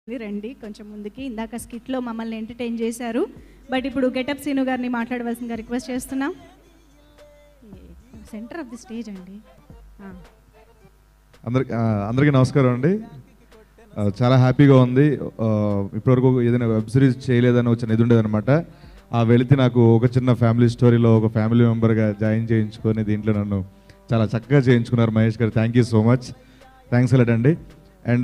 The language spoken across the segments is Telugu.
రండి కొంచెం ముందుకి ఇందాక స్కిట్లో మమ్మల్ని ఎంటర్టైన్ చేశారు బట్ ఇప్పుడు గెటప్ సీను గారిని మాట్లాడవలసిందిగా రిక్వెస్ట్ చేస్తున్నాం సెంటర్ ఆఫ్ ది స్టేజ్ అండి ఆ. అందరికి ఆ, అందరికీ నమస్కారం అండి ఆ, చాలా హ్యాపీగా ఉంది ఆ, ఇప్పటివరకు ఏదైనా వెబ్ సిరీస్ చేయలేదని వచ్చిన ఇది ఉండేదన్నమాట ఆ వెళితే నాకు ఒక చిన్న ఫ్యామిలీ స్టోరీలో ఒక ఫ్యామిలీ మెంబర్గా జాయిన్ చేయించుకొని దీంట్లో నన్ను చాలా చక్కగా చేయించుకున్నారు మహేష్ గారు thank you so much thanks a lot అండి అండ్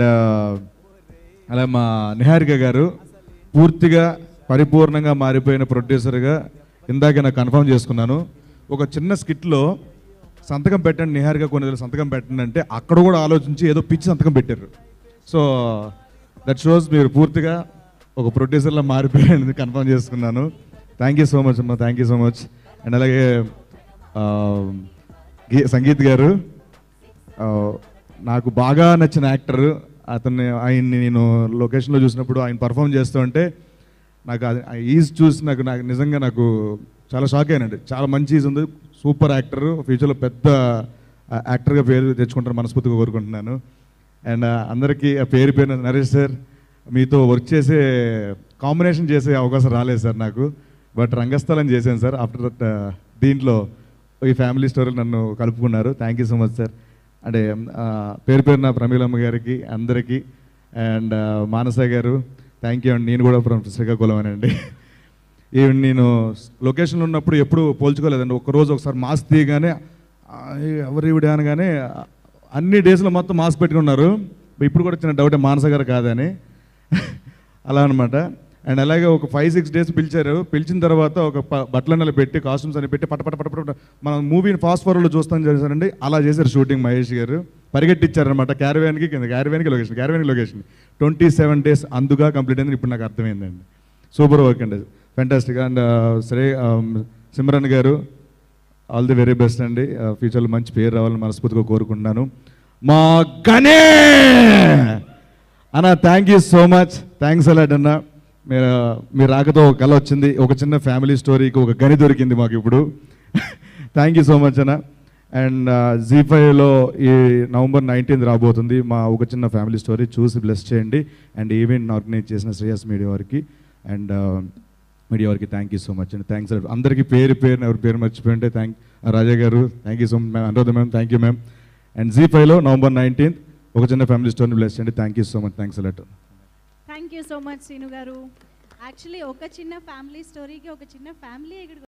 అలా మా నిహారిక గారు పూర్తిగా పరిపూర్ణంగా మారిపోయిన ప్రొడ్యూసర్గా ఇందాకే నాకు కన్ఫర్మ్ చేసుకున్నాను ఒక చిన్న స్కిట్లో సంతకం పెట్టండి నిహారిక కొన్ని రోజులు సంతకం పెట్టండి అంటే అక్కడ కూడా ఆలోచించి ఏదో పిచ్చి సంతకం పెట్టారు సో దట్ షోస్ మీరు పూర్తిగా ఒక ప్రొడ్యూసర్లో మారిపోయారని కన్ఫర్మ్ చేసుకున్నాను థ్యాంక్ యూ సో మచ్ అమ్మా thank you so much and అలాగే ఆ, గి- సంగీత్ గారు ఆ, నాకు బాగా నచ్చిన యాక్టర్ అతన్ని ఆయన్ని నేను లొకేషన్లో చూసినప్పుడు ఆయన పర్ఫామ్ చేస్తూ ఉంటే నాకు అది ఆ ఈజ్ చూసి నాకు నాకు నిజంగా నాకు చాలా షాక్ అయినండి చాలా మంచి ఈజ్ ఉంది సూపర్ యాక్టర్ ఫ్యూచర్లో పెద్ద యాక్టర్గా పేరు తెచ్చుకుంటాను మనస్ఫూర్తిగా కోరుకుంటున్నాను అండ్ అందరికీ ఆ పేరు పేరు నరేష్ సార్ మీతో వర్క్ చేసే కాంబినేషన్ చేసే అవకాశం రాలేదు సార్ నాకు బట్ రంగస్థలం చేశాను సార్ ఆఫ్టర్ దట్ దీంట్లో ఈ ఫ్యామిలీ స్టోరీ నన్ను కలుపుకున్నారు thank you so much sir అంటే ఆ, పేరు పేరున ప్రమీలమ్మ గారికి అందరికీ అండ్ మానస గారు థ్యాంక్ యూ అండి నేను కూడా ఫ్రమ్ శ్రీకాకుళం అండి ఈవెన్ నేను లొకేషన్లో ఉన్నప్పుడు ఎప్పుడు పోల్చుకోలేదండి ఒక్కరోజు ఒకసారి మాస్క్ తీయగానే "ఆ, ఎవరు ఈవిడ అనగానే అన్ని డేస్లో మొత్తం మాస్క్ పెట్టుకున్నారు ఇప్పుడు కూడా చిన్న డౌటే మానస గారు కాదని అలా అనమాట అండ్ అలాగే ఒక ఫైవ్ సిక్స్ డేస్ పిలిచారు పిలిచిన తర్వాత ఒక ప- బట్టలన్నలు పెట్టి కాస్ట్యూమ్స్ అని పెట్టి పట పట పట పట మనం మూవీని ఫాస్ట్ ఫార్వర్డ్లో చూస్తాం చేశారండి అలా చేశారు షూటింగ్ మహేష్ గారు పరిగెట్టిచ్చారనమాట క్యారవాన్కి కింద క్యారవాన్కి లొకేషన్ క్యారవాన్కి లొకేషన్ ట్వంటీ సెవెన్ డేస్ అందుగా కంప్లీట్ అయింది ఇప్పుడు నాకు అర్థమైందండి సూపర్ వర్క్ అండి ఫెంటాస్టిక్ అండ్ సరే సిమ్రన్ గారు ఆల్ ది వెరీ బెస్ట్ అండి ఫ్యూచర్లో మంచి పేరు రావాలని మనస్ఫూర్తిగా కోరుకుంటున్నాను మా గనే అన్న thank you so much thanks a lot అన్న మీరు మీ రాకతో ఒక కళ వచ్చింది ఒక చిన్న ఫ్యామిలీ స్టోరీకి ఒక గని దొరికింది మాకు ఇప్పుడు థ్యాంక్ యూ సో మచ్ అన్న అండ్ జీ ఫైవ్లో ఈ నవంబర్ నైన్టీన్త్ రాబోతుంది మా ఒక చిన్న ఫ్యామిలీ స్టోరీ చూసి బ్లెస్ చేయండి అండ్ ఈవెంట్ ఆర్గనైజ్ చేసిన శ్రేయస్ మీడియా వారికి అండ్ మీడియా వారికి థ్యాంక్ యూ సో మచ్ అండి థ్యాంక్స్ అందరికీ పేరు పేరు ఎవరి పేరు మర్చిపోయింటే థ్యాంక్ రాజా గారు thank you so much ma'am Anuradha ma'am thank you ma'am and Zee ఫైవ్లో నవంబర్ నైన్టీన్త్ ఒక చిన్న ఫ్యామిలీ స్టోరీని బ్లెస్ చేయండి thank you so much thanks a lot thank you so much Seenu గారు యాక్చువల్లీ ఒక చిన్న ఫ్యామిలీ స్టోరీకి ఒక చిన్న ఫ్యామిలీ ఇక్కడ